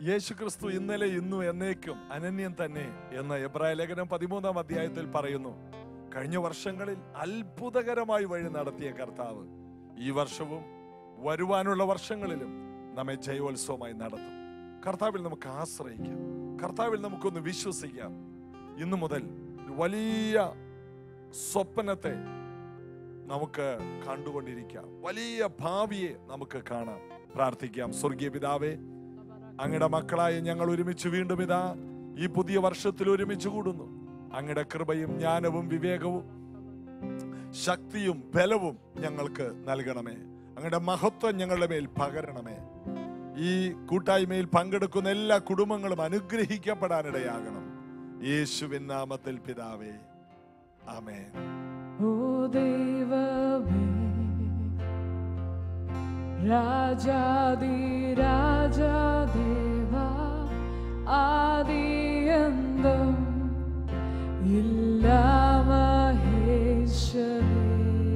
യേശുക്രിസ്തു ഇന്നലെ ഇന്നും എന്നേക്കും അനന്യം തന്നെ എന്ന് എബ്രായ ലേഖനം പതിമൂന്നാം അധ്യായത്തിൽ പറയുന്നു കഴിഞ്ഞ വർഷങ്ങളിൽ അത്ഭുതകരമായി വഴി നടത്തിയ കർത്താവ് ഈ വർഷവും വരുവാനുള്ള വർഷങ്ങളിലും നമ്മെ ജയോത്സവമായി നടത്തും കർത്താവിൽ നമുക്ക് ആശ്രയിക്കാം കർത്താവിൽ നമുക്കൊന്ന് വിശ്വസിക്കാം ഇന്നു മുതൽ ഒരു വലിയ സ്വപ്നത്തെ നമുക്ക് കണ്ടുകൊണ്ടിരിക്കാം വലിയ ഭാവിയെ നമുക്ക് കാണാം പ്രാർത്ഥിക്കാം സ്വർഗീയ പിതാവേ അങ്ങയുടെ മക്കളായ ഞങ്ങൾ ഒരുമിച്ച് വീണ്ടും ഇതാ ഈ പുതിയ വർഷത്തിൽ ഒരുമിച്ച് കൂടുന്നു അങ്ങയുടെ കൃപയും ജ്ഞാനവും വിവേകവും ശക്തിയും ബലവും ഞങ്ങൾക്ക് നൽകണമേ അങ്ങയുടെ മഹത്വം ഞങ്ങളുടെ മേൽ പകരണമേ ഈ കൂട്ടായ്മയിൽ പങ്കെടുക്കുന്ന എല്ലാ കുടുംബങ്ങളും അനുഗ്രഹിക്കപ്പെടാനിടയാകണം യേശുവിൻ നാമത്തിൽ പിതാവേ ആമേൻ ഓ ദൈവമേ രാജാതി രാജാദേവ ആദിയന്തം ഇല്ല മഹേശ്വരേ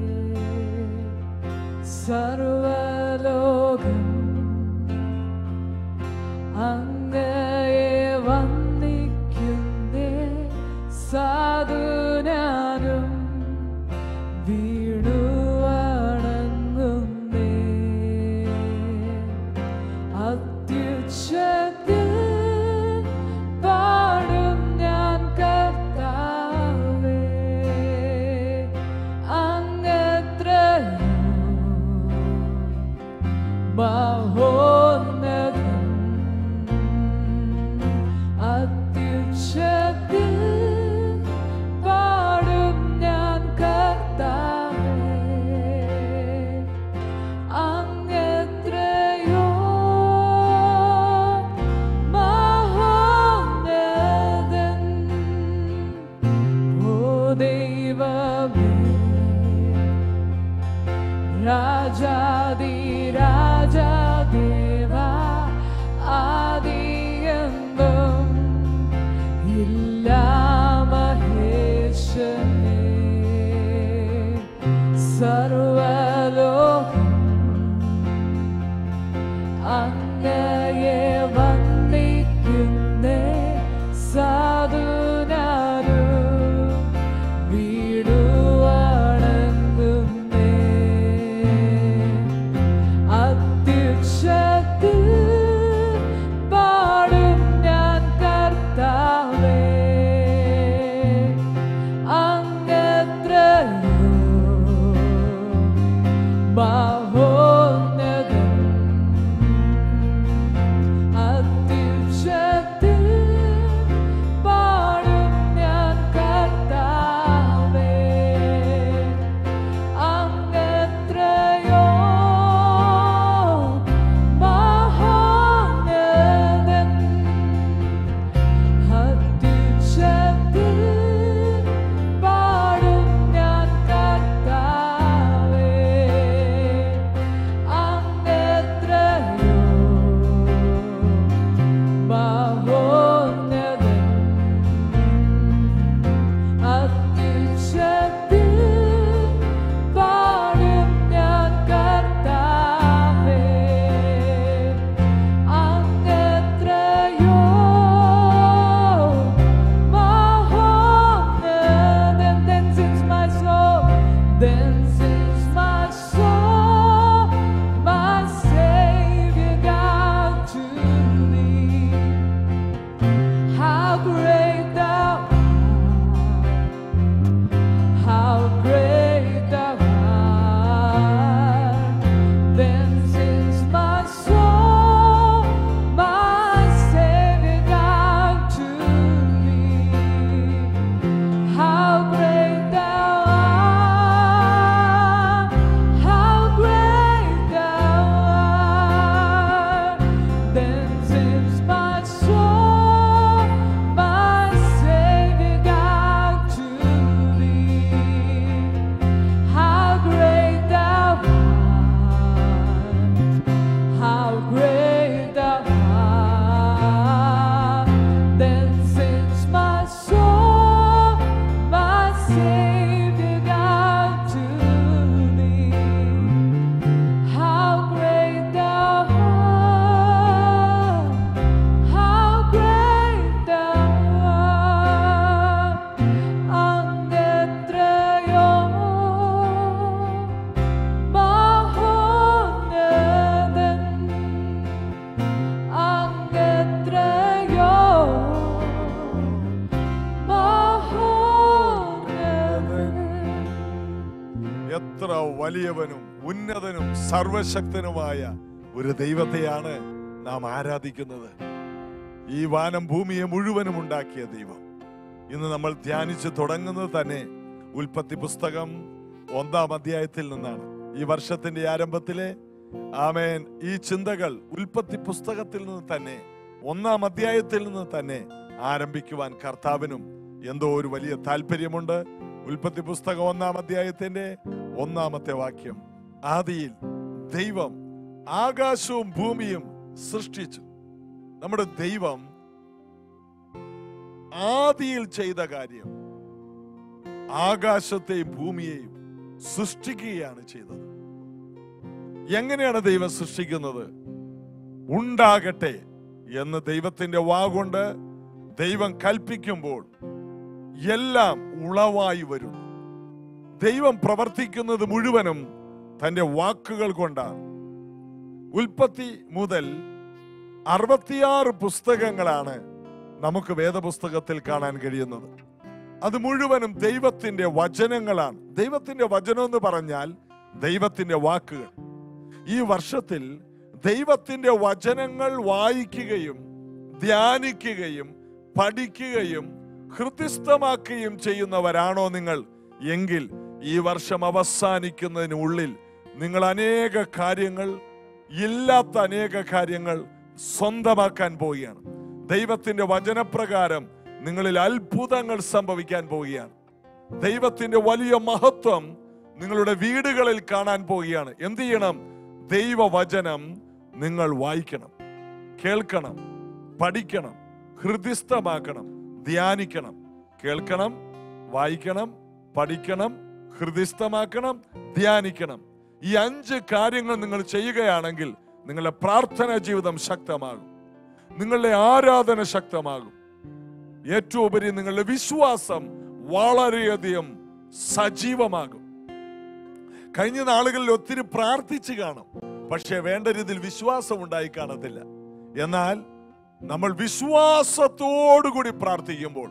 സർവലോകം അങ്ങയെ വന്ദിക്കുന്നേ സാധുനാനും വീണു വണങ്ങുന്നേ അത്യുച്ചത്തിൽ പാടും ഞാൻ കർത്താവേ അങ്ങത്രയോ മഹോന്നതം അത്യുച്ചത്തിൽ പാടും ഞാൻ കർത്താവേ അങ്ങത്രയോ വലിയവനും ഉന്നതനും സർവശക്തനുമായ ഒരു ദൈവത്തെയാണ് നാം ആരാധിക്കുന്നത് ഈ വാനം ഭൂമിയെ മുഴുവനും ഉണ്ടാക്കിയ ദൈവം ഇന്ന് നമ്മൾ ധ്യാനിച്ച് തുടങ്ങുന്നത് തന്നെ ഉൽപ്പത്തി പുസ്തകം ഒന്നാം അധ്യായത്തിൽ നിന്നാണ് ഈ വർഷത്തിന്റെ ആരംഭത്തിലെ ആമേൻ ഈ ചിന്തകൾ ഉൽപ്പത്തി പുസ്തകത്തിൽ നിന്ന് തന്നെ ഒന്നാം അധ്യായത്തിൽ നിന്ന് തന്നെ ആരംഭിക്കുവാൻ കർത്താവിനും എന്തോ ഒരു വലിയ താല്പര്യമുണ്ട് ഉൽപ്പത്തി പുസ്തകം ഒന്നാം അധ്യായത്തിന്റെ ഒന്നാമത്തെ വാക്യം ആദിയിൽ ദൈവം ആകാശവും ഭൂമിയും സൃഷ്ടിച്ചു നമ്മുടെ ദൈവം ആദിയിൽ ചെയ്ത കാര്യം ആകാശത്തെയും ഭൂമിയെയും സൃഷ്ടിക്കുകയാണ് ചെയ്തത് എങ്ങനെയാണ് ദൈവം സൃഷ്ടിക്കുന്നത് ഉണ്ടാകട്ടെ എന്ന് ദൈവത്തിന്റെ വാഗൊണ്ട് ദൈവം കൽപ്പിക്കുമ്പോൾ എല്ലാം ഉളവായി വരുന്നു ദൈവം പ്രവർത്തിക്കുന്നത് മുഴുവനും തന്റെ വാക്കുകൾ കൊണ്ടാണ് ഉൽപ്പത്തി മുതൽ അറുപത്തിയാറ് പുസ്തകങ്ങളാണ് നമുക്ക് വേദപുസ്തകത്തിൽ കാണാൻ കഴിയുന്നത് അത് മുഴുവനും ദൈവത്തിന്റെ വചനങ്ങളാണ് ദൈവത്തിന്റെ വചനം എന്ന് പറഞ്ഞാൽ ദൈവത്തിന്റെ വാക്കുകൾ ഈ വർഷത്തിൽ ദൈവത്തിന്റെ വചനങ്ങൾ വായിക്കുകയും ധ്യാനിക്കുകയും പഠിക്കുകയും ഹൃദയസ്ഥമാക്കുകയും ചെയ്യുന്നവരാണോ നിങ്ങൾ എങ്കിൽ ഈ വർഷം അവസാനിക്കുന്നതിനുള്ളിൽ നിങ്ങൾ അനേക കാര്യങ്ങൾ ഇല്ലാത്ത അനേക കാര്യങ്ങൾ സ്വന്തമാക്കാൻ പോവുകയാണ് ദൈവത്തിന്റെ വചനപ്രകാരം നിങ്ങളിൽ അത്ഭുതങ്ങൾ സംഭവിക്കാൻ പോവുകയാണ് ദൈവത്തിന്റെ വലിയ മഹത്വം നിങ്ങളുടെ വീടുകളിൽ കാണാൻ പോവുകയാണ് എന്ത് ചെയ്യണം ദൈവവചനം നിങ്ങൾ വായിക്കണം കേൾക്കണം പഠിക്കണം ഹൃദയസ്ഥമാക്കണം ധ്യാനിക്കണം കേൾക്കണം വായിക്കണം പഠിക്കണം ഹൃദയസ്ഥമാക്കണം ധ്യാനിക്കണം ഈ അഞ്ച് കാര്യങ്ങൾ നിങ്ങൾ ചെയ്യുകയാണെങ്കിൽ നിങ്ങളുടെ പ്രാർത്ഥനാ ജീവിതം ശക്തമാകും നിങ്ങളുടെ ആരാധന ശക്തമാകും ഏറ്റവും ഉപരി നിങ്ങളുടെ വിശ്വാസം വളരെയധികം സജീവമാകും കഴിഞ്ഞ നാളുകളിൽ ഒത്തിരി പ്രാർത്ഥിച്ചു കാണും പക്ഷെ വേണ്ട രീതിയിൽ വിശ്വാസം ഉണ്ടായി കാണത്തില്ല എന്നാൽ നമ്മൾ വിശ്വാസത്തോടുകൂടി പ്രാർത്ഥിക്കുമ്പോൾ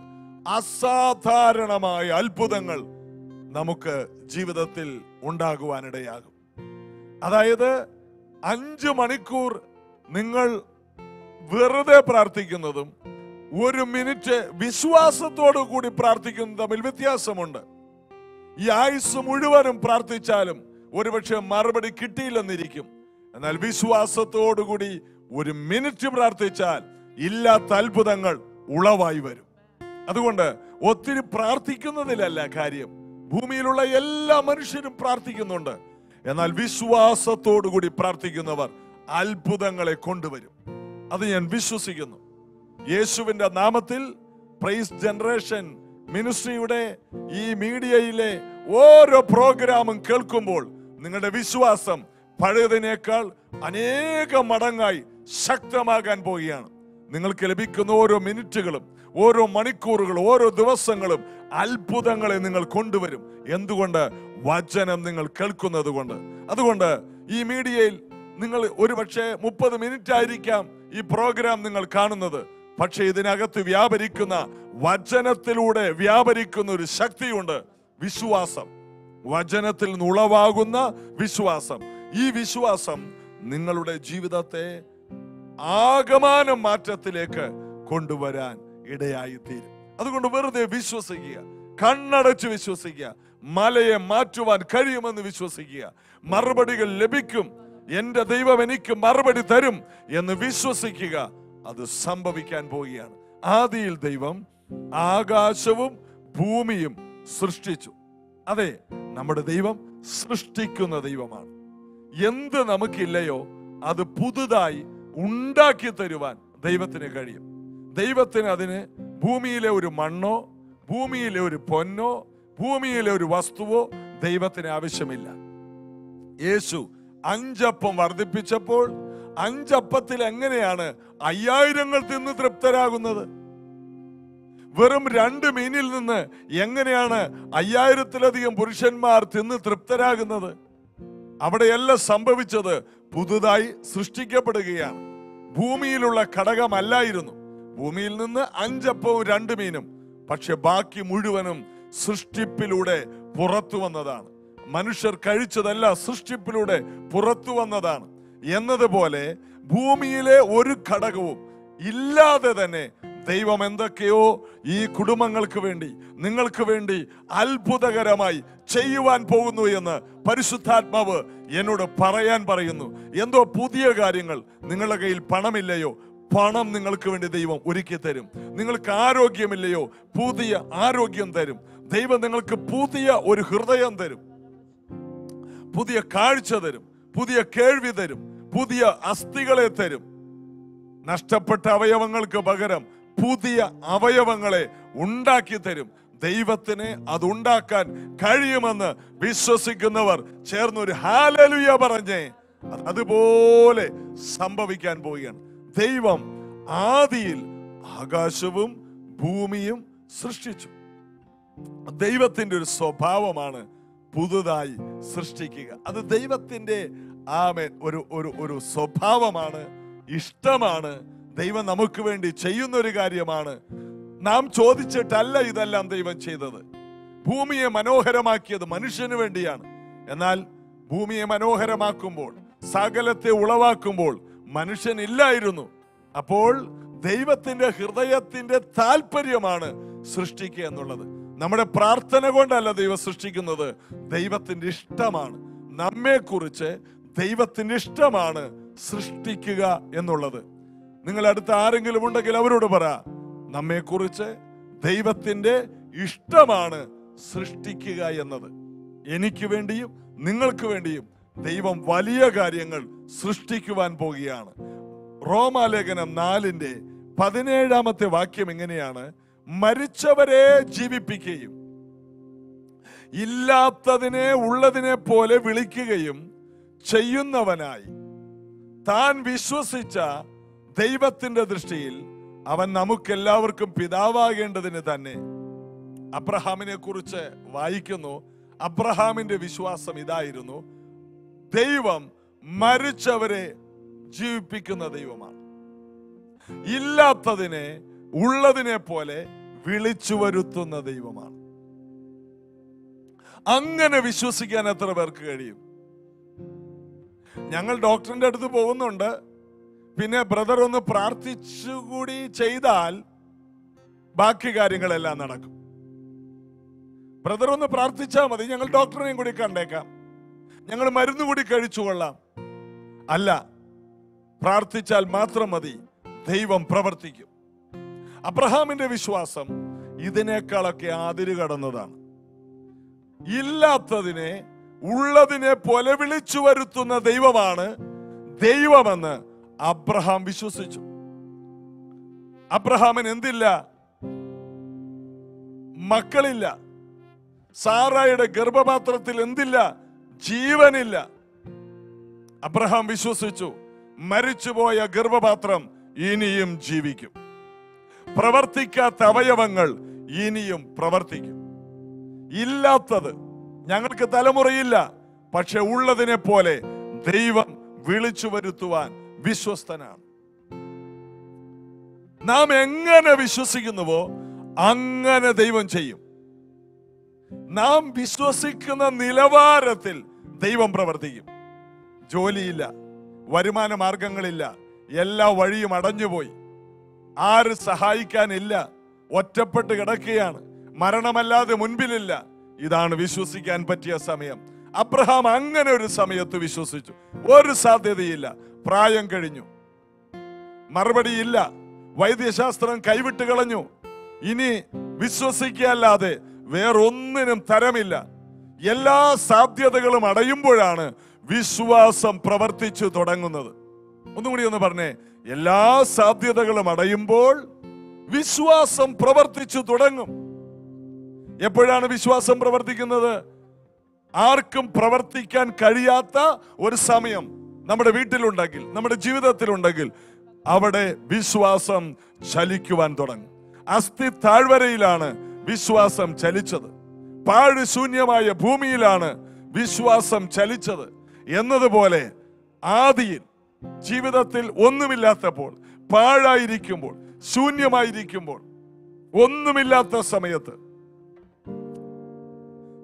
അസാധാരണമായ അത്ഭുതങ്ങൾ നമുക്ക് ജീവിതത്തിൽ ഉണ്ടാകുവാനിടയാകും അതായത് അഞ്ച് മണിക്കൂർ നിങ്ങൾ വെറുതെ പ്രാർത്ഥിക്കുന്നതും ഒരു മിനിറ്റ് വിശ്വാസത്തോടു കൂടി പ്രാർത്ഥിക്കുന്നതും തമ്മിൽ വ്യത്യാസമുണ്ട് ഈ ആയുസ് മുഴുവനും പ്രാർത്ഥിച്ചാലും ഒരുപക്ഷെ മറുപടി കിട്ടിയില്ലെന്നിരിക്കും എന്നാൽ വിശ്വാസത്തോടുകൂടി ഒരു മിനിറ്റ് പ്രാർത്ഥിച്ചാൽ ഇല്ലാത്ത അത്ഭുതങ്ങൾ ഉളവായി വരും അതുകൊണ്ട് ഒത്തിരി പ്രാർത്ഥിക്കുന്നതിലല്ല കാര്യം ഭൂമിയിലുള്ള എല്ലാ മനുഷ്യരും പ്രാർത്ഥിക്കുന്നുണ്ട് എന്നാൽ വിശ്വാസത്തോടുകൂടി പ്രാർത്ഥിക്കുന്നവർ അത്ഭുതങ്ങളെ കൊണ്ടുവരും അത് ഞാൻ വിശ്വസിക്കുന്നു യേശുവിന്റെ നാമത്തിൽ പ്രൈസ് ജനറേഷൻ മിനിസ്ട്രിയുടെ ഈ മീഡിയയിലെ ഓരോ പ്രോഗ്രാമും കേൾക്കുമ്പോൾ നിങ്ങളുടെ വിശ്വാസം പഴയതിനേക്കാൾ അനേക മടങ്ങായി ശക്തമാകാൻ പോവുകയാണ് നിങ്ങൾക്ക് ലഭിക്കുന്ന ഓരോ മിനിറ്റുകളും ഓരോ മണിക്കൂറുകളും ഓരോ ദിവസങ്ങളും അത്ഭുതങ്ങളെ നിങ്ങൾ കൊണ്ടുവരും എന്തുകൊണ്ട് വചനം നിങ്ങൾ കേൾക്കുന്നത് കൊണ്ട് അതുകൊണ്ട് ഈ മീഡിയയിൽ നിങ്ങൾ ഒരുപക്ഷെ മുപ്പത് മിനിറ്റ് ആയിരിക്കാം ഈ പ്രോഗ്രാം നിങ്ങൾ കാണുന്നത് പക്ഷെ ഇതിനകത്ത് വ്യാപരിക്കുന്ന വചനത്തിലൂടെ വ്യാപരിക്കുന്ന ഒരു ശക്തിയുണ്ട് വിശ്വാസം വചനത്തിൽ നിന്ന് ഉളവാകുന്ന വിശ്വാസം ഈ വിശ്വാസം നിങ്ങളുടെ ജീവിതത്തെ ആകമാന മാറ്റത്തിലേക്ക് കൊണ്ടുവരാൻ ഇടയായി തീരും അതുകൊണ്ട് വെറുതെ വിശ്വസിക്കുക കണ്ണടച്ച് വിശ്വസിക്കുക മലയെ മാറ്റുവാൻ കഴിയുമെന്ന് വിശ്വസിക്കുക മറുപടികൾ ലഭിക്കും എന്റെ ദൈവം എനിക്ക് മറുപടി തരും എന്ന് വിശ്വസിക്കുക അത് സംഭവിക്കാൻ പോവുകയാണ് ആദിയിൽ ദൈവം ആകാശവും ഭൂമിയും സൃഷ്ടിച്ചു അതെ നമ്മുടെ ദൈവം സൃഷ്ടിക്കുന്ന ദൈവമാണ് എന്ത് നമുക്കില്ലയോ അത് പുതുതായി ഉണ്ടാക്കി തരുവാൻ ദൈവത്തിന് കഴിയും ദൈവത്തിന് അതിന് ഭൂമിയിലെ ഒരു മണ്ണോ ഭൂമിയിലെ ഒരു പൊന്നോ ഭൂമിയിലെ ഒരു വസ്തുവോ ദൈവത്തിന് ആവശ്യമില്ല യേശു അഞ്ചപ്പം വർദ്ധിപ്പിച്ചപ്പോൾ അഞ്ചപ്പത്തിൽ എങ്ങനെയാണ് അയ്യായിരങ്ങൾ തിന്ന് തൃപ്തരാകുന്നത് വെറും രണ്ട് മീനിൽ നിന്ന് എങ്ങനെയാണ് അയ്യായിരത്തിലധികം പുരുഷന്മാർ തിന്ന് തൃപ്തരാകുന്നത് അവിടെയല്ല സംഭവിച്ചത് പുതുതായി സൃഷ്ടിക്കപ്പെടുകയാണ് ഭൂമിയിലുള്ള ഘടകമല്ലായിരുന്നു ഭൂമിയിൽ നിന്ന് അഞ്ചപ്പവും രണ്ട് മീനും പക്ഷെ ബാക്കി മുഴുവനും സൃഷ്ടിപ്പിലൂടെ പുറത്തു വന്നതാണ് മനുഷ്യർ കഴിച്ചതല്ല സൃഷ്ടിപ്പിലൂടെ പുറത്തു വന്നതാണ് എന്നതുപോലെ ഭൂമിയിലെ ഒരു ഘടകവും ഇല്ലാതെ തന്നെ ദൈവം എന്തൊക്കെയോ ഈ കുടുംബങ്ങൾക്ക് വേണ്ടി നിങ്ങൾക്ക് വേണ്ടി അത്ഭുതകരമായി ചെയ്യുവാൻ പോകുന്നു എന്ന് പരിശുദ്ധാത്മാവ് എന്നോട് പറയാൻ പറയുന്നു എന്തോ പുതിയ കാര്യങ്ങൾ നിങ്ങളുടെ കയ്യിൽ പണമില്ലയോ പണം നിങ്ങൾക്ക് വേണ്ടി ദൈവം ഒരുക്കി തരും നിങ്ങൾക്ക് ആരോഗ്യമില്ലയോ പുതിയ ആരോഗ്യം തരും ദൈവം നിങ്ങൾക്ക് പുതിയ ഒരു ഹൃദയം തരും പുതിയ കാഴ്ച തരും പുതിയ കേൾവി തരും പുതിയ അസ്ഥികളെ തരും നഷ്ടപ്പെട്ട അവയവങ്ങൾക്ക് പകരം പുതിയ അവയവങ്ങളെ ഉണ്ടാക്കി തരും ദൈവത്തിന് അതുണ്ടാക്കാൻ കഴിയുമെന്ന് വിശ്വസിക്കുന്നവർ ചേർന്നൊരു ഹാലലുയ പറഞ്ഞേ അത് അതുപോലെ സംഭവിക്കാൻ പോവുകയാണ് ദൈവം ആദിയിൽ ആകാശവും ഭൂമിയും സൃഷ്ടിച്ചു ദൈവത്തിന്റെ ഒരു സ്വഭാവമാണ് പുതുതായി സൃഷ്ടിക്കുക അത് ദൈവത്തിന്റെ ആമേൻ ഒരു ഒരു ഒരു സ്വഭാവമാണ് ഇഷ്ടമാണ് ദൈവം നമുക്ക് വേണ്ടി ചെയ്യുന്ന ഒരു കാര്യമാണ് നാം ചോദിച്ചിട്ടല്ല ഇതെല്ലാം ദൈവം ചെയ്തത് ഭൂമിയെ മനോഹരമാക്കിയത് മനുഷ്യന് വേണ്ടിയാണ് എന്നാൽ ഭൂമിയെ മനോഹരമാക്കുമ്പോൾ സകലത്തെ ഉളവാക്കുമ്പോൾ മനുഷ്യൻ ഇല്ലായിരുന്നു അപ്പോൾ ദൈവത്തിന്റെ ഹൃദയത്തിന്റെ താല്പര്യമാണ് സൃഷ്ടിക്കുക എന്നുള്ളത് നമ്മുടെ പ്രാർത്ഥന കൊണ്ടല്ല ദൈവം സൃഷ്ടിക്കുന്നത് ദൈവത്തിന്റെ ഇഷ്ടമാണ് നമ്മെ കുറിച്ച് ദൈവത്തിന്റെ ഇഷ്ടമാണ് സൃഷ്ടിക്കുക എന്നുള്ളത് നിങ്ങൾ അടുത്ത ആരെങ്കിലും ഉണ്ടെങ്കിൽ അവരോട് പറ നമ്മെ കുറിച്ച് ദൈവത്തിന്റെ ഇഷ്ടമാണ് സൃഷ്ടിക്കുക എന്നത് എനിക്ക് വേണ്ടിയും നിങ്ങൾക്ക് വേണ്ടിയും ദൈവം വലിയ കാര്യങ്ങൾ സൃഷ്ടിക്കുവാൻ പോകുകയാണ് റോമാലേഖനം നാലിന്റെ പതിനേഴാമത്തെ വാക്യം എങ്ങനെയാണ് മരിച്ചവരെ ജീവിപ്പിക്കുകയും ഇല്ലാത്തതിനെ ഉള്ളതിനെ പോലെ വിളിക്കുകയും ചെയ്യുന്നവനായി താൻ വിശ്വസിച്ച ദൈവത്തിന്റെ ദൃഷ്ടിയിൽ അവൻ നമുക്കെല്ലാവർക്കും പിതാവാകേണ്ടതിന് തന്നെ അബ്രഹാമിനെ കുറിച്ച് വായിക്കുന്നു അബ്രഹാമിന്റെ വിശ്വാസം ഇതായിരുന്നു ദൈവം മരിച്ചവരെ ജീവിപ്പിക്കുന്ന ദൈവമാണ് ഇല്ലാത്തതിനെ ഉള്ളതിനെ പോലെ വിളിച്ചു വരുത്തുന്ന ദൈവമാണ് അങ്ങനെ വിശ്വസിക്കാൻ എത്ര പേർക്ക് കഴിയും ഞങ്ങൾ ഡോക്ടറിന്റെ അടുത്ത് പോകുന്നുണ്ട് പിന്നെ ബ്രദർ ഒന്ന് പ്രാർത്ഥിച്ചുകൂടി ചെയ്താൽ ബാക്കി കാര്യങ്ങളെല്ലാം നടക്കും ബ്രദർ ഒന്ന് പ്രാർത്ഥിച്ചാൽ മതി ഞങ്ങൾ ഡോക്ടറിനെയും കൂടി കണ്ടേക്കാം ഞങ്ങൾ മരുന്ന് കൂടി കഴിച്ചു കൊള്ളാം അല്ല പ്രാർത്ഥിച്ചാൽ മാത്രം മതി ദൈവം പ്രവർത്തിക്കും അബ്രഹാമിന്റെ വിശ്വാസം ഇതിനേക്കാളൊക്കെ അതിര് കടന്നതാണ് ഇല്ലാത്തതിനെ ഉള്ളതിനെ പോലെ വിളിച്ചു വരുത്തുന്ന ദൈവമാണ് ദൈവമെന്ന് അബ്രഹാം വിശ്വസിച്ചു അബ്രഹാമിന് എന്തില്ല മക്കളില്ല സാറായുടെ ഗർഭപാത്രത്തിൽ എന്തില്ല ജീവനില്ല അബ്രഹാം വിശ്വസിച്ചു മരിച്ചുപോയ ഗർഭപാത്രം ഇനിയും ജീവിക്കും പ്രവർത്തിക്കാത്ത അവയവങ്ങൾ ഇനിയും പ്രവർത്തിക്കും ഇല്ലാത്തത് ഞങ്ങൾക്ക് തലമുറയില്ല പക്ഷെ ഉള്ളതിനെ പോലെ ദൈവം വിളിച്ചു വരുത്തുവാൻ വിശ്വസ്തനാണ് നാം എങ്ങനെ വിശ്വസിക്കുന്നുവോ അങ്ങനെ ദൈവം ചെയ്യും നാം വിശ്വസിക്കുന്ന നിലവാരത്തിൽ ദൈവം പ്രവർത്തിക്കും ജോലിയില്ല വരുമാന മാർഗങ്ങളില്ല എല്ലാ വഴിയും അടഞ്ഞുപോയി ആര് സഹായിക്കാനില്ല ഒറ്റപ്പെട്ട് കിടക്കുകയാണ് മരണമല്ലാതെ മുൻപിലില്ല ഇതാണ് വിശ്വസിക്കാൻ പറ്റിയ സമയം അബ്രഹാം അങ്ങനെ ഒരു സമയത്ത് വിശ്വസിച്ചു ഒരു സാധ്യതയില്ല പ്രായം കഴിഞ്ഞു മറുപടിയില്ല വൈദ്യശാസ്ത്രം കൈവിട്ട് കളഞ്ഞു ഇനി വിശ്വസിക്കല്ലാതെ വേറൊന്നിനും തരമില്ല എല്ലാ സാധ്യതകളും അടയുമ്പോഴാണ് വിശ്വാസം പ്രവർത്തിച്ചു തുടങ്ങുന്നത് ഒന്നും കൂടി ഒന്ന് പറഞ്ഞേ എല്ലാ സാധ്യതകളും അടയുമ്പോൾ വിശ്വാസം പ്രവർത്തിച്ചു തുടങ്ങും എപ്പോഴാണ് വിശ്വാസം പ്രവർത്തിക്കുന്നത് ആർക്കും പ്രവർത്തിക്കാൻ കഴിയാത്ത ഒരു സമയം നമ്മുടെ വീട്ടിലുണ്ടെങ്കിൽ നമ്മുടെ ജീവിതത്തിലുണ്ടെങ്കിൽ അവിടെ വിശ്വാസം ചലിക്കുവാൻ തുടങ്ങും അസ്ഥി താഴ്വരയിലാണ് വിശ്വാസം ചലിച്ചത് പാഴ് ശൂന്യമായ ഭൂമിയിലാണ് വിശ്വാസം ചലിച്ചത് എന്നതുപോലെ ആദിയിൽ ജീവിതത്തിൽ ഒന്നുമില്ലാത്തപ്പോൾ പാഴായിരിക്കുമ്പോൾ ശൂന്യമായിരിക്കുമ്പോൾ ഒന്നുമില്ലാത്ത സമയത്ത്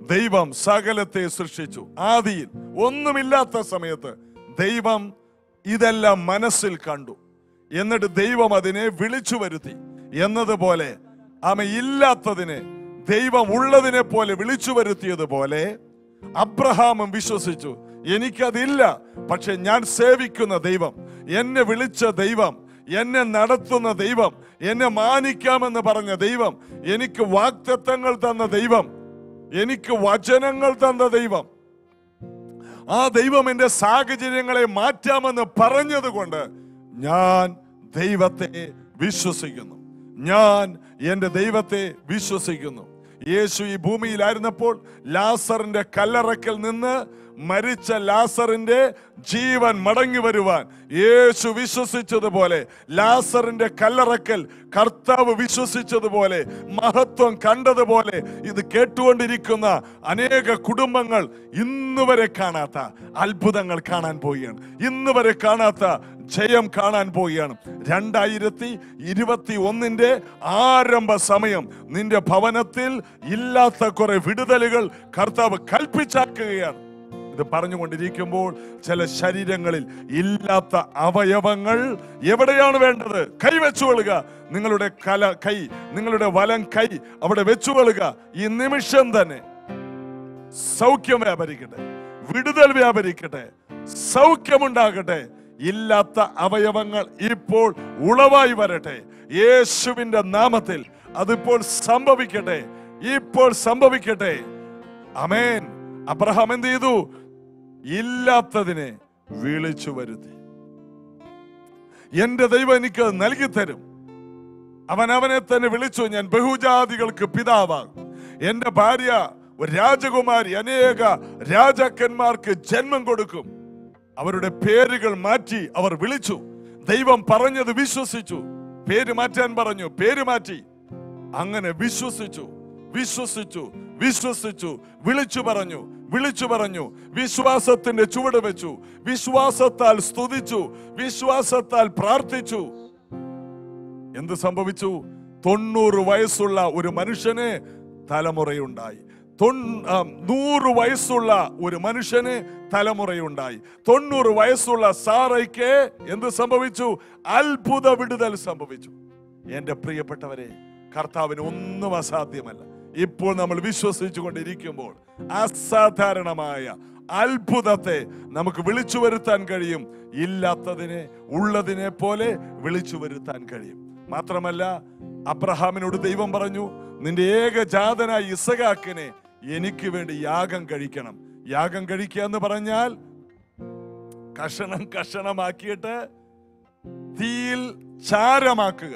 ദൈവം സകലത്തെ സൃഷ്ടിച്ചു ആദിയിൽ ഒന്നുമില്ലാത്ത സമയത്ത് ദൈവം ഇതെല്ലാം മനസ്സിൽ കണ്ടു എന്നിട്ട് ദൈവം അതിനെ വിളിച്ചു വരുത്തി എന്നതുപോലെ ആമ ഇല്ലാത്തതിനെ ദൈവം ഉള്ളതിനെ പോലെ വിളിച്ചു വരുത്തിയതുപോലെ അബ്രഹാമും വിശ്വസിച്ചു എനിക്കതില്ല പക്ഷെ ഞാൻ സേവിക്കുന്ന ദൈവം എന്നെ വിളിച്ച ദൈവം എന്നെ നടത്തുന്ന ദൈവം എന്നെ മാനിക്കാമെന്ന് പറഞ്ഞ ദൈവം എനിക്ക് വാക്തത്വങ്ങൾ തന്ന ദൈവം എനിക്ക് വചനങ്ങൾ തന്ന ദൈവം ആ ദൈവം എന്റെ സാഹചര്യങ്ങളെ മാറ്റാമെന്ന് പറഞ്ഞതുകൊണ്ട് ഞാൻ ദൈവത്തെ വിശ്വസിക്കുന്നു ഞാൻ എന്റെ ദൈവത്തെ വിശ്വസിക്കുന്നു യേശു ഈ ഭൂമിയിലായിരുന്നപ്പോൾ ലാസറിന്റെ കല്ലറക്കൽ നിന്ന് മരിച്ച ലാസറിന്റെ ജീവൻ മടങ്ങി വരുവാൻ യേശു വിശ്വസിച്ചതുപോലെ ലാസറിന്റെ കല്ലറക്കൽ കർത്താവ് വിശ്വസിച്ചതുപോലെ മഹത്വം കണ്ടതുപോലെ ഇത് കേട്ടുകൊണ്ടിരിക്കുന്ന അനേക കുടുംബങ്ങൾ ഇന്ന് വരെ കാണാത്ത അത്ഭുതങ്ങൾ കാണാൻ പോവുകയാണ് ഇന്ന് വരെ കാണാത്ത ജയം കാണാൻ പോവുകയാണ് രണ്ടായിരത്തി ഇരുപത്തി ഒന്നിന്റെ ആരംഭ സമയം നിന്റെ ഭവനത്തിൽ ഇല്ലാത്ത കുറെ വിടുതലുകൾ കർത്താവ് കൽപ്പിച്ചാക്കുകയാണ് ഇത് പറഞ്ഞുകൊണ്ടിരിക്കുമ്പോൾ ചില ശരീരങ്ങളിൽ ഇല്ലാത്ത അവയവങ്ങൾ എവിടെയാണ് വേണ്ടത് കൈ വെച്ചുകൊള്ളുക നിങ്ങളുടെ കല കൈ നിങ്ങളുടെ വലം കൈ അവിടെ വെച്ചുകൊള്ളുക ഈ നിമിഷം തന്നെ സൗഖ്യം വ്യാപരിക്കട്ടെ വിടുതൽ വ്യാപരിക്കട്ടെ സൗഖ്യമുണ്ടാകട്ടെ ഇല്ലാത്ത അവയവങ്ങൾ ഇപ്പോൾ ഉളവായി വരട്ടെ യേശുവിന്റെ നാമത്തിൽ അതിപ്പോൾ സംഭവിക്കട്ടെ ഇപ്പോൾ സംഭവിക്കട്ടെ അമേൻ അബ്രഹാം എന്ത് ചെയ്തു ഇല്ലാത്തതിനെ വിളിച്ചു വരുത്തി എന്റെ ദൈവം എനിക്ക് നൽകി തരും അവൻ അവനെ തന്നെ വിളിച്ചു ഞാൻ ബഹുജാതികൾക്ക് പിതാവാകും എന്റെ ഭാര്യ ഒരു രാജകുമാരി അനേക രാജാക്കന്മാർക്ക് ജന്മം കൊടുക്കും അവരുടെ പേരുകൾ മാറ്റി അവർ വിളിച്ചു ദൈവം പറഞ്ഞത് വിശ്വസിച്ചു പേര് മാറ്റാൻ പറഞ്ഞു പേര് മാറ്റി അങ്ങനെ വിശ്വസിച്ചു വിശ്വസിച്ചു വിശ്വസിച്ചു വിളിച്ചു പറഞ്ഞു വിളിച്ചു പറഞ്ഞു വിശ്വാസത്തിന്റെ ചുവട് വെച്ചു വിശ്വാസത്താൽ സ്തുതിച്ചു വിശ്വാസത്താൽ പ്രാർത്ഥിച്ചു എന്ത് സംഭവിച്ചു തൊണ്ണൂറ് വയസ്സുള്ള ഒരു മനുഷ്യന് തലമുറയുണ്ടായി തൊൺ- ആ, നൂറ് വയസ്സുള്ള ഒരു മനുഷ്യന് തലമുറയുണ്ടായി തൊണ്ണൂറ് വയസ്സുള്ള സാറയ്ക്ക് എന്ത് സംഭവിച്ചു അത്ഭുത വിടുതൽ സംഭവിച്ചു എന്റെ പ്രിയപ്പെട്ടവരെ കർത്താവിന് ഒന്നും അസാധ്യമല്ല ഇപ്പോൾ നമ്മൾ വിശ്വസിച്ചു കൊണ്ടിരിക്കുമ്പോൾ അസാധാരണമായ അത്ഭുതത്തെ നമുക്ക് വിളിച്ചു വരുത്താൻ കഴിയും ഇല്ലാത്തതിനെ ഉള്ളതിനെ പോലെ വിളിച്ചു വരുത്താൻ കഴിയും മാത്രമല്ല അബ്രഹാമിനോട് ദൈവം പറഞ്ഞു നിന്റെ ഏകജാതനായ ഇസഹാക്കിനെ എനിക്ക് വേണ്ടി യാഗം കഴിക്കണം യാഗം കഴിക്കുക എന്ന് പറഞ്ഞാൽ കഷണം കഷണമാക്കിയിട്ട് തീയിൽ ചാരമാക്കുക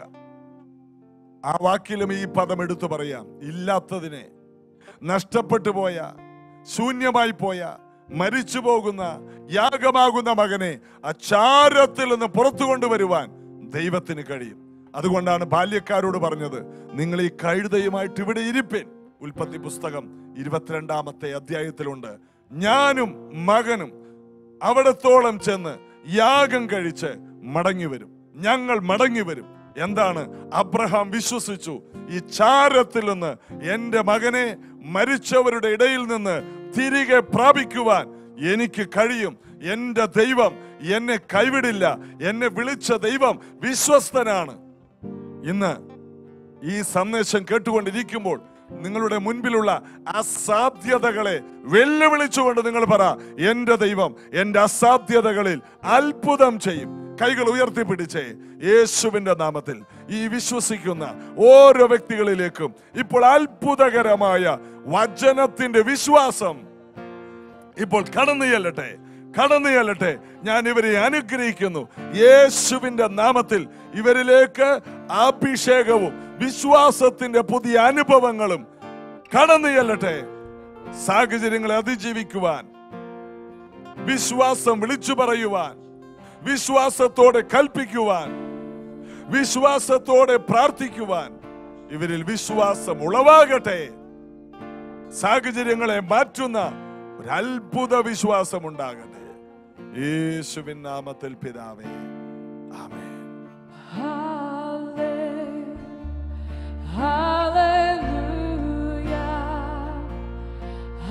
ആ വാക്കിലും ഈ പദം എടുത്തു പറയാം ഇല്ലാത്തതിനെ നഷ്ടപ്പെട്ടു പോയ ശൂന്യമായി പോയ മരിച്ചു പോകുന്ന യാഗമാകുന്ന മകനെ അച്ചാരത്തിൽ നിന്ന് പുറത്തു കൊണ്ടുവരുവാൻ ദൈവത്തിന് കഴിയും അതുകൊണ്ടാണ് ബാല്യക്കാരോട് പറഞ്ഞത് നിങ്ങൾ ഈ കഴുതയുമായിട്ട് ഇവിടെ ഇരിപ്പിൻ ഉൽപ്പത്തി പുസ്തകം ഇരുപത്തിരണ്ടാമത്തെ അധ്യായത്തിലുണ്ട് ഞാനും മകനും അവിടത്തോളം ചെന്ന് യാഗം കഴിച്ച് മടങ്ങി വരും ഞങ്ങൾ മടങ്ങി വരും എന്താണ് അബ്രഹാം വിശ്വസിച്ചു ഈ ചാരത്തിൽ നിന്ന് എന്റെ മകനെ മരിച്ചവരുടെ ഇടയിൽ നിന്ന് തിരികെ പ്രാപിക്കുവാൻ എനിക്ക് കഴിയും എന്റെ ദൈവം എന്നെ കൈവിടില്ല എന്നെ വിളിച്ച ദൈവം വിശ്വസ്തനാണ് ഇന്ന് ഈ സന്ദേശം കേട്ടുകൊണ്ടിരിക്കുമ്പോൾ നിങ്ങളുടെ മുൻപിലുള്ള അസാധ്യതകളെ വെല്ലുവിളിച്ചുകൊണ്ട് നിങ്ങൾ പറ എന്റെ ദൈവം എന്റെ അസാധ്യതകളിൽ അത്ഭുതം ചെയ്യും കൈകൾ ഉയർത്തിപ്പിടിച്ചേ യേശുവിന്റെ നാമത്തിൽ ഈ വിശ്വസിക്കുന്ന ഓരോ വ്യക്തികളിലേക്കും ഇപ്പോൾ അത്ഭുതകരമായ വചനത്തിന്റെ വിശ്വാസം ഇപ്പോൾ കടന്നു ചെല്ലട്ടെ കടന്നു ചെല്ലട്ടെ ഞാൻ ഇവരെ അനുഗ്രഹിക്കുന്നു യേശുവിന്റെ നാമത്തിൽ ഇവരിലേക്ക് അഭിഷേകവും വിശ്വാസത്തിന്റെ പുതിയ അനുഭവങ്ങളും കടന്നു ചെല്ലട്ടെ സാഹചര്യങ്ങളെ അതിജീവിക്കുവാൻ വിശ്വാസം വിളിച്ചു പറയുവാൻ വിശ്വാസത്തോടെ കൽപ്പിക്കുവാൻ വിശ്വാസത്തോടെ പ്രാർത്ഥിക്കുവാൻ ഇവരിൽ വിശ്വാസം ഉളവാകട്ടെ സാഹചര്യങ്ങളെ മാറ്റുന്ന ഒരു അത്ഭുത വിശ്വാസം ഉണ്ടാകട്ടെ യേശുവിൻ നാമത്തിൽ പിതാവേ ആമേൻ Halle- Hallelujah.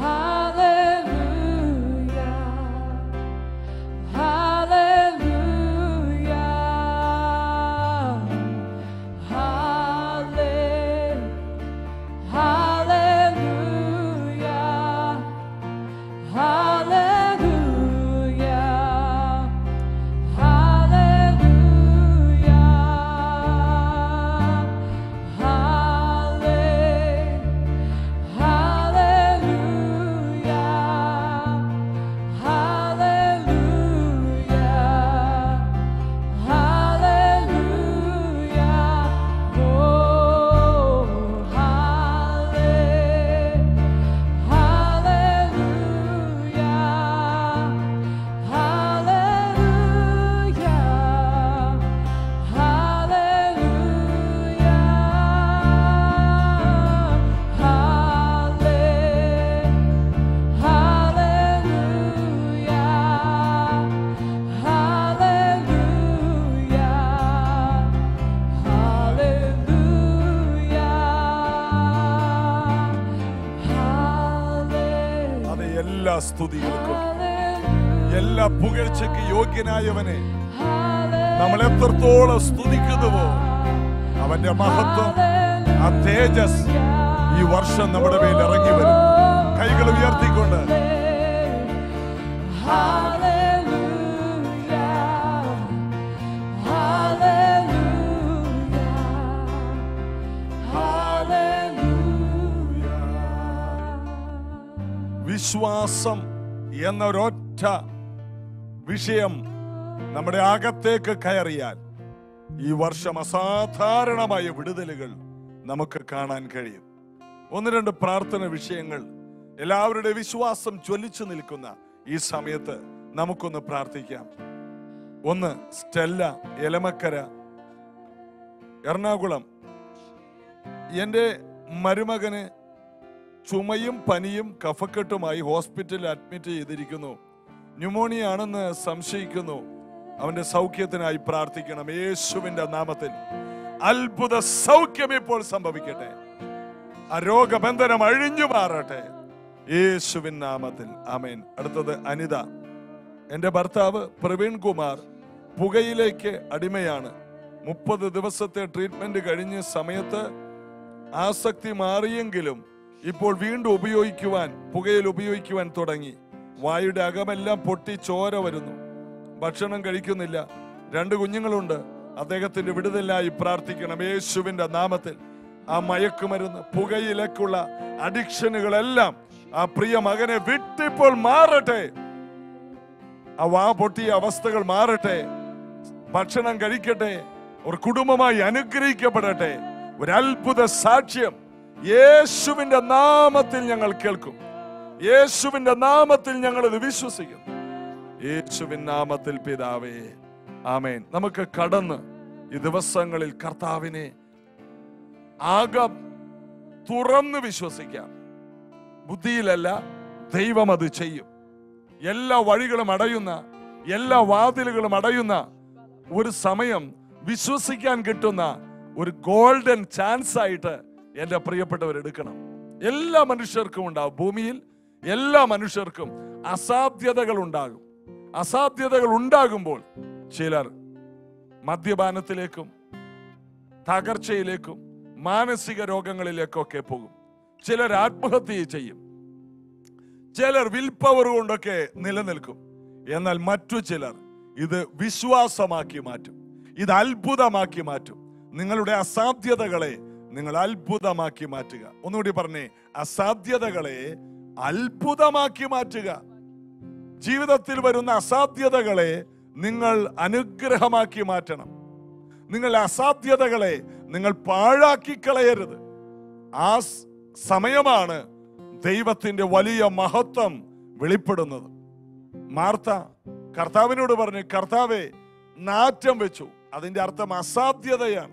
എല്ലാ സ്തുതികൾക്കും എല്ലാ പുകഴ്ചയ്ക്ക് യോഗ്യനായവനെ നമ്മൾ എത്രത്തോളം സ്തുതിക്കുന്നുവോ അവന്റെ മഹത്വം ആ തേജസ് ഈ വർഷം നമ്മുടെ മേൽ ഇറങ്ങി വരും കൈകൾ ഉയർത്തിക്കൊണ്ട് വിശ്വാസം എന്നൊരൊറ്റ വിഷയം നമ്മുടെ അകത്തേക്ക് കയറിയാൽ ഈ വർഷം അസാധാരണമായ വിടുതലുകൾ നമുക്ക് കാണാൻ കഴിയും ഒന്ന് രണ്ട് പ്രാർത്ഥന വിഷയങ്ങൾ എല്ലാവരുടെ വിശ്വാസം ജ്വലിച്ചു നിൽക്കുന്ന ഈ സമയത്ത് നമുക്കൊന്ന് പ്രാർത്ഥിക്കാം ഒന്ന് സ്റ്റെല്ല എലമക്കര എറണാകുളം എൻ്റെ മരുമകന് ചുമയും പനിയും കഫക്കെട്ടുമായി ഹോസ്പിറ്റലിൽ അഡ്മിറ്റ് ചെയ്തിരിക്കുന്നു ന്യൂമോണിയ ആണെന്ന് സംശയിക്കുന്നു അവന്റെ സൗഖ്യത്തിനായി പ്രാർത്ഥിക്കണം യേശുവിന്റെ നാമത്തിൽ അത്ഭുത സൗഖ്യം ഇപ്പോൾ സംഭവിക്കട്ടെ ആ രോഗബന്ധനം അഴിഞ്ഞു മാറട്ടെ യേശുവിൻ നാമത്തിൽ ആമേൻ അടുത്തത് അനിത എന്റെ ഭർത്താവ് പ്രവീൺ കുമാർ പുകയിലേക്ക് അടിമയാണ് മുപ്പത് ദിവസത്തെ ട്രീറ്റ്മെന്റ് കഴിഞ്ഞ സമയത്ത് ആസക്തി മാറിയെങ്കിലും ഇപ്പോൾ വീണ്ടും ഉപയോഗിക്കുവാൻ പുകയിൽ ഉപയോഗിക്കുവാൻ തുടങ്ങി വായുടെ അകമെല്ലാം പൊട്ടി ചോര വരുന്നു ഭക്ഷണം കഴിക്കുന്നില്ല രണ്ട് കുഞ്ഞുങ്ങളുണ്ട് അദ്ദേഹത്തിന്റെ വിടുതലായി പ്രാർത്ഥിക്കണം യേശുവിന്റെ നാമത്തിൽ ആ മയക്കുമരുന്ന് പുകയിലേക്കുള്ള അഡിക്ഷനുകളെല്ലാം ആ പ്രിയ മകനെ വിട്ടിപ്പോൾ മാറട്ടെ ആ വാ പൊട്ടിയ അവസ്ഥകൾ മാറട്ടെ ഭക്ഷണം കഴിക്കട്ടെ ഒരു കുടുംബമായി അനുഗ്രഹിക്കപ്പെടട്ടെ ഒരു അത്ഭുത സാക്ഷ്യം യേശുവിന്റെ നാമത്തിൽ ഞങ്ങൾ കേൾക്കും യേശുവിന്റെ നാമത്തിൽ ഞങ്ങൾ ഇത് വിശ്വസിക്കുന്നു യേശുവിൻ നാമത്തിൽ പിതാവേ ആമേൻ നമുക്ക് കടന്ന് ഈ ദിവസങ്ങളിൽ കർത്താവിനെ ആകം തുറന്ന് വിശ്വസിക്കാം ബുദ്ധിയിലല്ല ദൈവം അത് ചെയ്യും എല്ലാ വഴികളും അടയുന്ന എല്ലാ വാതിലുകളും അടയുന്ന ഒരു സമയം വിശ്വസിക്കാൻ കിട്ടുന്ന ഒരു ഗോൾഡൻ ചാൻസ് ആയിട്ട് എന്റെ പ്രിയപ്പെട്ടവർ എടുക്കണം എല്ലാ മനുഷ്യർക്കും ഉണ്ടാവും ഭൂമിയിൽ എല്ലാ മനുഷ്യർക്കും അസാധ്യതകൾ ഉണ്ടാകും അസാധ്യതകൾ ഉണ്ടാകുമ്പോൾ ചിലർ മദ്യപാനത്തിലേക്കും തകർച്ചയിലേക്കും മാനസിക രോഗങ്ങളിലേക്കൊക്കെ പോകും ചിലർ ആത്മഹത്യ ചെയ്യും ചിലർ വിൽ പവർ കൊണ്ടൊക്കെ നിലനിൽക്കും എന്നാൽ മറ്റു ചിലർ ഇത് വിശ്വാസമാക്കി മാറ്റും ഇത് അത്ഭുതമാക്കി മാറ്റും നിങ്ങളുടെ അസാധ്യതകളെ നിങ്ങൾ അത്ഭുതമാക്കി മാറ്റുക ഒന്നുകൂടി പറഞ്ഞേ അസാധ്യതകളെ അത്ഭുതമാക്കി മാറ്റുക ജീവിതത്തിൽ വരുന്ന അസാധ്യതകളെ നിങ്ങൾ അനുഗ്രഹമാക്കി മാറ്റണം നിങ്ങൾ അസാധ്യതകളെ നിങ്ങൾ പാഴാക്കി കളയരുത് ആ സ് സമയമാണ് ദൈവത്തിന്റെ വലിയ മഹത്വം വെളിപ്പെടുന്നത് മാർത്ത കർത്താവിനോട് പറഞ്ഞു കർത്താവെ നാറ്റം വെച്ചു അതിന്റെ അർത്ഥം അസാധ്യതയാണ്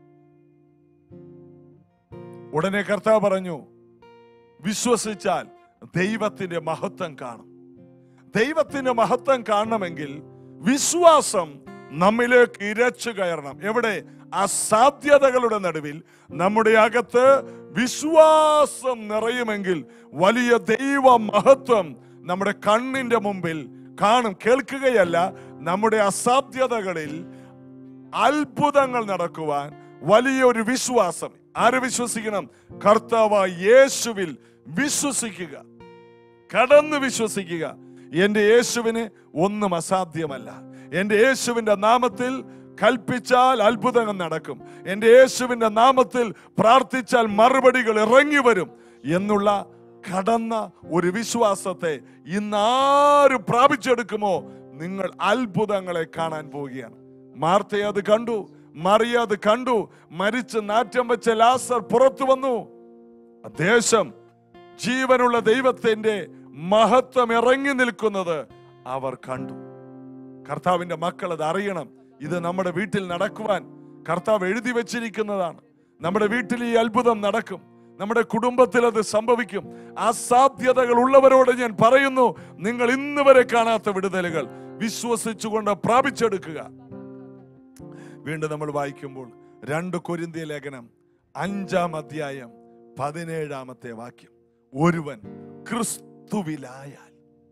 ഉടനെ കർത്താവ് പറഞ്ഞു വിശ്വസിച്ചാൽ ദൈവത്തിന്റെ മഹത്വം കാണും ദൈവത്തിന്റെ മഹത്വം കാണണമെങ്കിൽ വിശ്വാസം നമ്മിലേക്ക് ഇരച്ചു കയറണം എവിടെ അസാധ്യതകളുടെ നടുവിൽ നമ്മുടെ അകത്ത് വിശ്വാസം നിറയുമെങ്കിൽ വലിയ ദൈവ മഹത്വം നമ്മുടെ കണ്ണിന്റെ മുമ്പിൽ കാണും കേൾക്കുകയല്ല നമ്മുടെ അസാധ്യതകളിൽ അത്ഭുതങ്ങൾ നടക്കുവാൻ വലിയൊരു വിശ്വാസം ആര് വിശ്വസിക്കണം കർത്താവ് യേശുവിൽ വിശ്വസിക്കുക കടന്ന് വിശ്വസിക്കുക എന്റെ യേശുവിന് ഒന്നും അസാധ്യമല്ല എന്റെ യേശുവിന്റെ നാമത്തിൽ കൽപ്പിച്ചാൽ അത്ഭുതങ്ങൾ നടക്കും എന്റെ യേശുവിന്റെ നാമത്തിൽ പ്രാർത്ഥിച്ചാൽ മറുപടികൾ ഇറങ്ങി വരും എന്നുള്ള കടന്ന ഒരു വിശ്വാസത്തെ ഇന്ന് ആര് പ്രാപിച്ചെടുക്കുമോ നിങ്ങൾ അത്ഭുതങ്ങളെ കാണാൻ പോവുകയാണ് മാർത്ത അത് കണ്ടു മറിയ അത് കണ്ടു മരിച്ച് നാറ്റം വെച്ച ലാസർ പുറത്തു വന്നു ദേശം ജീവനുള്ള ദൈവത്തിന്റെ മഹത്വം ഇറങ്ങി നിൽക്കുന്നത് അവർ കണ്ടു കർത്താവിന്റെ മക്കൾ അത് അറിയണം ഇത് നമ്മുടെ വീട്ടിൽ നടക്കുവാൻ കർത്താവ് എഴുതി വെച്ചിരിക്കുന്നതാണ് നമ്മുടെ വീട്ടിൽ ഈ അത്ഭുതം നടക്കും നമ്മുടെ കുടുംബത്തിൽ അത് സംഭവിക്കും അസാധ്യതകൾ ഉള്ളവരോട് ഞാൻ പറയുന്നു നിങ്ങൾ ഇന്ന് വരെ കാണാത്ത വിടുതലുകൾ വിശ്വസിച്ചുകൊണ്ട് പ്രാപിച്ചെടുക്കുക വീണ്ടും നമ്മൾ വായിക്കുമ്പോൾ രണ്ട് കൊരിന്തിയ ലേഖനം അഞ്ചാം അധ്യായം പതിനേഴാമത്തെ വാക്യം ഒരുവൻ ക്രിസ്തുവിലായാൽ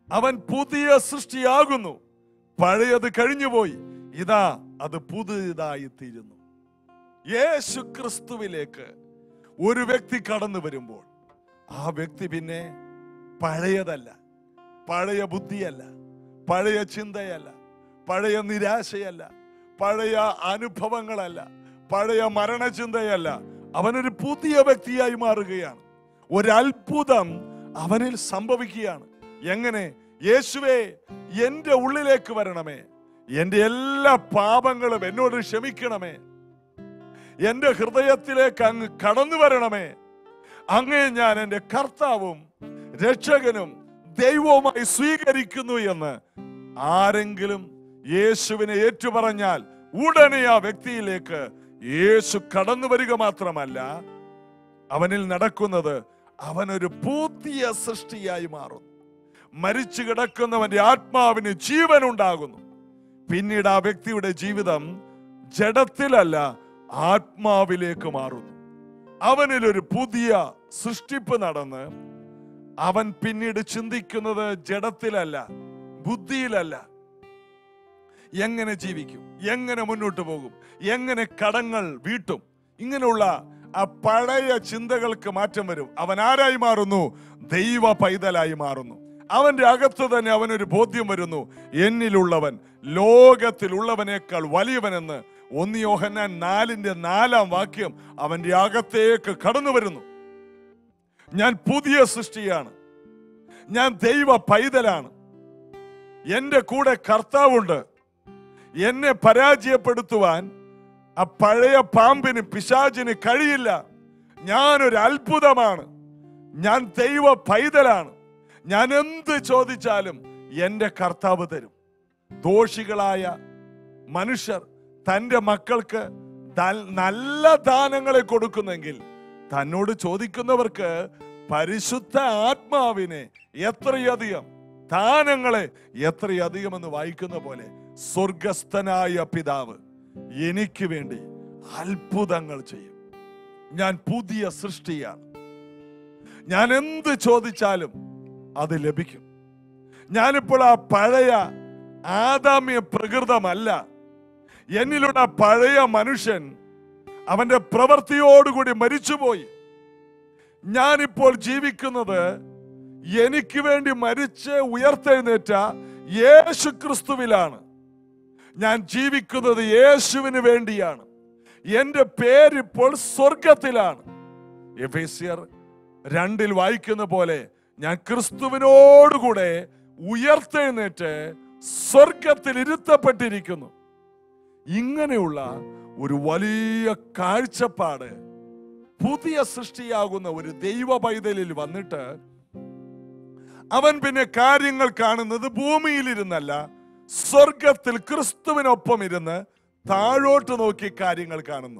അവൻ പുതിയ സൃഷ്ടിയാകുന്നു പഴയത് കഴിഞ്ഞുപോയി ഇതാ അത് പുതുതായി തീരുന്നു യേശു ക്രിസ്തുവിലേക്ക് ഒരു വ്യക്തി കടന്നു വരുമ്പോൾ ആ വ്യക്തി പിന്നെ പഴയതല്ല പഴയ ബുദ്ധിയല്ല പഴയ ചിന്തയല്ല പഴയ നിരാശയല്ല പഴയ അനുഭവങ്ങളല്ല പഴയ മരണചിന്തയല്ല അവനൊരു പുതിയ വ്യക്തിയായി മാറുകയാണ് ഒരു അത്ഭുതം അവനിൽ സംഭവിക്കുകയാണ് എങ്ങനെ യേശുവേ എന്റെ ഉള്ളിലേക്ക് വരണമേ എന്റെ എല്ലാ പാപങ്ങളും എന്നോട് ക്ഷമിക്കണമേ എന്റെ ഹൃദയത്തിലേക്ക് അങ്ങ് കടന്നു വരണമേ അങ്ങേ ഞാൻ എന്റെ കർത്താവും രക്ഷകനും ദൈവവുമായി സ്വീകരിക്കുന്നു എന്ന് ആരെങ്കിലും യേശുവിനെ ഏറ്റുപറഞ്ഞാൽ ഉടനെ ആ വ്യക്തിയിലേക്ക് യേശു കടന്നു വരിക മാത്രമല്ല അവനിൽ നടക്കുന്നത് അവനൊരു പുതിയ സൃഷ്ടിയായി മാറുന്നു മരിച്ചു കിടക്കുന്നവന്റെ ആത്മാവിന് ജീവൻ ഉണ്ടാകുന്നു പിന്നീട് ആ വ്യക്തിയുടെ ജീവിതം ജഡത്തിലല്ല ആത്മാവിലേക്ക് മാറുന്നു അവനിൽ ഒരു പുതിയ സൃഷ്ടിപ്പ് നടന്ന് അവൻ പിന്നീട് ചിന്തിക്കുന്നത് ജഡത്തിലല്ല ബുദ്ധിയിലല്ല എങ്ങനെ ജീവിക്കും എങ്ങനെ മുന്നോട്ട് പോകും എങ്ങനെ കടങ്ങൾ വീട്ടും ഇങ്ങനെയുള്ള ആ പഴയ ചിന്തകൾക്ക് മാറ്റം വരും അവൻ ആരായി മാറുന്നു ദൈവ പൈതലായി മാറുന്നു അവന്റെ അകത്ത് തന്നെ അവനൊരു ബോധ്യം വരുന്നു എന്നിലുള്ളവൻ ലോകത്തിലുള്ളവനേക്കാൾ വലിയവനെന്ന് ഒന്ന് യോഹന്നാൻ നാലിന്റെ നാലാം വാക്യം അവന്റെ അകത്തേക്ക് കടന്നു വരുന്നു ഞാൻ പുതിയ സൃഷ്ടിയാണ് ഞാൻ ദൈവ പൈതലാണ് എന്റെ കൂടെ കർത്താവുണ്ട് എന്നെ പരാജയപ്പെടുത്തുവാൻ ആ പഴയ പാമ്പിന് പിശാചിന് കഴിയില്ല ഞാനൊരു അത്ഭുതമാണ് ഞാൻ ദൈവ പൈതലാണ് ഞാൻ എന്ത് ചോദിച്ചാലും എന്റെ കർത്താവ് തരും ദോഷികളായ മനുഷ്യർ തന്റെ മക്കൾക്ക് ദൽ- നല്ല ദാനങ്ങളെ കൊടുക്കുന്നെങ്കിൽ തന്നോട് ചോദിക്കുന്നവർക്ക് പരിശുദ്ധ ആത്മാവിനെ എത്രയധികം ദാനങ്ങളെ എത്രയധികം എന്ന് വായിക്കുന്ന പോലെ സ്വർഗസ്ഥനായ പിതാവ് എനിക്ക് വേണ്ടി അത്ഭുതങ്ങൾ ചെയ്യും ഞാൻ പുതിയ സൃഷ്ടിയാണ് ഞാൻ എന്ത് ചോദിച്ചാലും അത് ലഭിക്കും ഞാനിപ്പോൾ ആ പഴയ ആദാമ്യ പ്രകൃതമല്ല എന്നിലുള്ള ആ പഴയ മനുഷ്യൻ അവന്റെ പ്രവൃത്തിയോടുകൂടി മരിച്ചുപോയി ഞാനിപ്പോൾ ജീവിക്കുന്നത് എനിക്ക് വേണ്ടി മരിച്ച് ഉയർത്തെഴുന്നേറ്റ യേശു ക്രിസ്തുവിലാണ് ഞാൻ ജീവിക്കുന്നത് യേശുവിന് വേണ്ടിയാണ് എന്റെ പേരിപ്പോൾ സ്വർഗത്തിലാണ് എഫേസ്യർ രണ്ടിൽ വായിക്കുന്ന പോലെ ഞാൻ ക്രിസ്തുവിനോടുകൂടെ ഉയർത്തെഴുന്നേറ്റ് സ്വർഗത്തിൽ ഇരുത്തപ്പെട്ടിരിക്കുന്നു ഇങ്ങനെയുള്ള ഒരു വലിയ കാഴ്ചപ്പാട് പുതിയ സൃഷ്ടിയാകുന്ന ഒരു ദൈവ പൈതലിൽ വന്നിട്ട് അവൻ പിന്നെ കാര്യങ്ങൾ കാണുന്നത് ഭൂമിയിലിരുന്നല്ല സ്വർഗത്തിൽ ക്രിസ്തുവിനൊപ്പം ഇരുന്ന് താഴോട്ട് നോക്കി കാര്യങ്ങൾ കാണുന്നു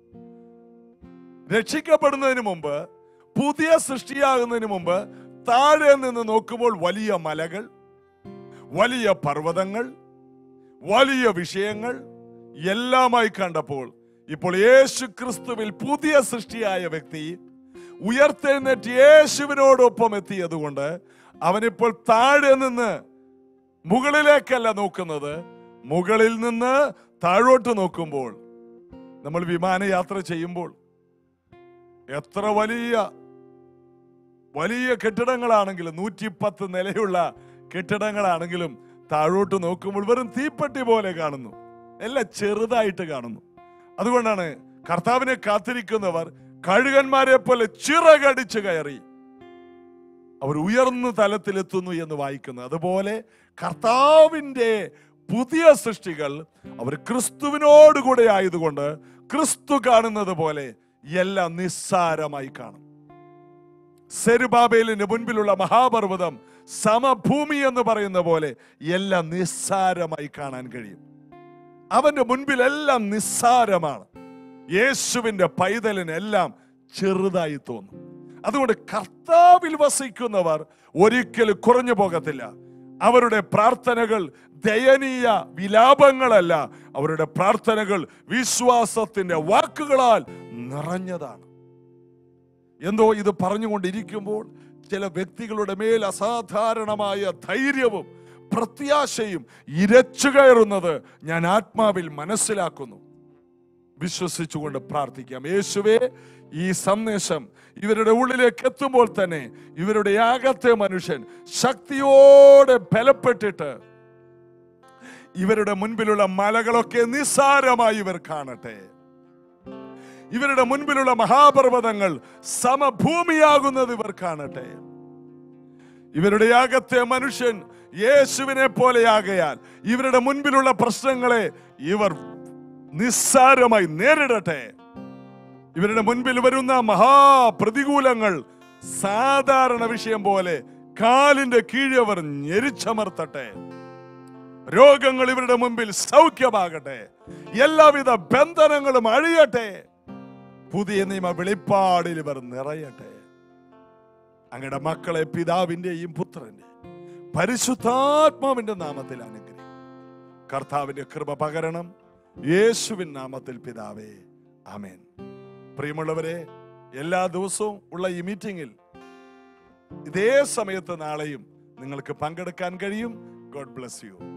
രക്ഷിക്കപ്പെടുന്നതിന് മുമ്പ് പുതിയ സൃഷ്ടിയാകുന്നതിന് മുമ്പ് താഴെ നിന്ന് നോക്കുമ്പോൾ വലിയ മലകൾ വലിയ പർവ്വതങ്ങൾ വലിയ വിഷയങ്ങൾ എല്ലാമായി കണ്ടപ്പോൾ ഇപ്പോൾ യേശു ക്രിസ്തുവിൽ പുതിയ സൃഷ്ടിയായ വ്യക്തി ഉയർത്തെഴുന്നേറ്റ് യേശുവിനോടൊപ്പം എത്തിയതുകൊണ്ട് അവനിപ്പോൾ താഴെ നിന്ന് മുകളിലേക്കല്ല നോക്കുന്നത് മുകളിൽ നിന്ന് താഴോട്ട് നോക്കുമ്പോൾ നമ്മൾ വിമാനയാത്ര ചെയ്യുമ്പോൾ എത്ര വലിയ വലിയ കെട്ടിടങ്ങളാണെങ്കിലും നൂറ്റി പത്ത് നിലയുള്ള കെട്ടിടങ്ങളാണെങ്കിലും താഴോട്ട് നോക്കുമ്പോൾ വെറും തീപ്പെട്ടി പോലെ കാണുന്നു എല്ലാം ചെറുതായിട്ട് കാണുന്നു അതുകൊണ്ടാണ് കർത്താവിനെ കാത്തിരിക്കുന്നവർ കഴുകന്മാരെ പോലെ ചിറകടിച്ച് കയറി അവർ ഉയർന്ന തലത്തിലെത്തുന്നു എന്ന് വായിക്കുന്നു അതുപോലെ കർത്താവിൻ്റെ പുതിയ സൃഷ്ടികൾ അവർ ക്രിസ്തുവിനോടുകൂടെ ആയതുകൊണ്ട് ക്രിസ്തു കാണുന്നത് പോലെ എല്ലാം നിസ്സാരമായി കാണും സെരുബാബേലിന് മുൻപിലുള്ള മഹാപർവ്വതം സമഭൂമി എന്ന് പറയുന്ന പോലെ എല്ലാം നിസ്സാരമായി കാണാൻ കഴിയും അവന്റെ മുൻപിൽ എല്ലാം നിസ്സാരമാണ് യേശുവിന്റെ പൈതലിന് എല്ലാം ചെറുതായി തോന്നും അതുകൊണ്ട് കർത്താവിൽ വസിക്കുന്നവർ ഒരിക്കലും കുറഞ്ഞു പോകത്തില്ല അവരുടെ പ്രാർത്ഥനകൾ ദയനീയ വിലാപങ്ങളല്ല അവരുടെ പ്രാർത്ഥനകൾ വിശ്വാസത്തിന്റെ വാക്കുകളാൽ നിറഞ്ഞതാണ് എന്തോ ഇത് പറഞ്ഞുകൊണ്ടിരിക്കുമ്പോൾ ചില വ്യക്തികളുടെ മേൽ അസാധാരണമായ ധൈര്യവും പ്രത്യാശയും ഇരച്ചു കയറുന്നത് ഞാൻ ആത്മാവിൽ മനസ്സിലാക്കുന്നു വിശ്വസിച്ചുകൊണ്ട് പ്രാർത്ഥിക്കാം യേശുവേ ഈ സന്ദേശം ഇവരുടെ ഉള്ളിലേക്ക് എത്തുമ്പോൾ തന്നെ ഇവരുടെ അകത്തെ മനുഷ്യൻ ശക്തിയോടെ ബലപ്പെട്ടിട്ട് ഇവരുടെ മുൻപിലുള്ള മലകളൊക്കെ നിസ്സാരമായി ഇവർ കാണട്ടെ ഇവരുടെ മുൻപിലുള്ള മഹാപർവ്വതങ്ങൾ സമഭൂമിയാകുന്നത് ഇവർ കാണട്ടെ ഇവരുടെ അകത്തെ മനുഷ്യൻ യേശുവിനെ പോലെയാകയാൽ ഇവരുടെ മുൻപിലുള്ള പ്രശ്നങ്ങളെ ഇവർ നിസ്സാരമായി നേരിടട്ടെ ഇവരുടെ മുൻപിൽ വരുന്ന മഹാപ്രതികൂലങ്ങൾ സാധാരണ വിഷയം പോലെ കാലിന്റെ കീഴെ അവർ ഞെരിച്ചമർത്തട്ടെ രോഗങ്ങൾ ഇവരുടെ മുമ്പിൽ സൗഖ്യമാകട്ടെ എല്ലാവിധ ബന്ധനങ്ങളും അഴിയട്ടെ പുതിയ നിയമ വെളിപ്പാടിൽ ഇവർ നിറയട്ടെ അങ്ങയുടെ മക്കളെ പിതാവിന്റെയും പുത്രന്റെ പരിശുദ്ധാത്മാവിന്റെ നാമത്തിൽ അനുഗ്രഹിക്കും കർത്താവിന്റെ കൃപ പകരണം യേശുവിൻ നാമത്തിൽ പിതാവേ ആമേൻ പ്രിയമുള്ളവരെ എല്ലാ ദിവസവും ഉള്ള ഈ മീറ്റിംഗിൽ ഇതേ സമയത്ത് നാളെയും നിങ്ങൾക്ക് പങ്കെടുക്കാൻ കഴിയും ഗോഡ് ബ്ലസ് യു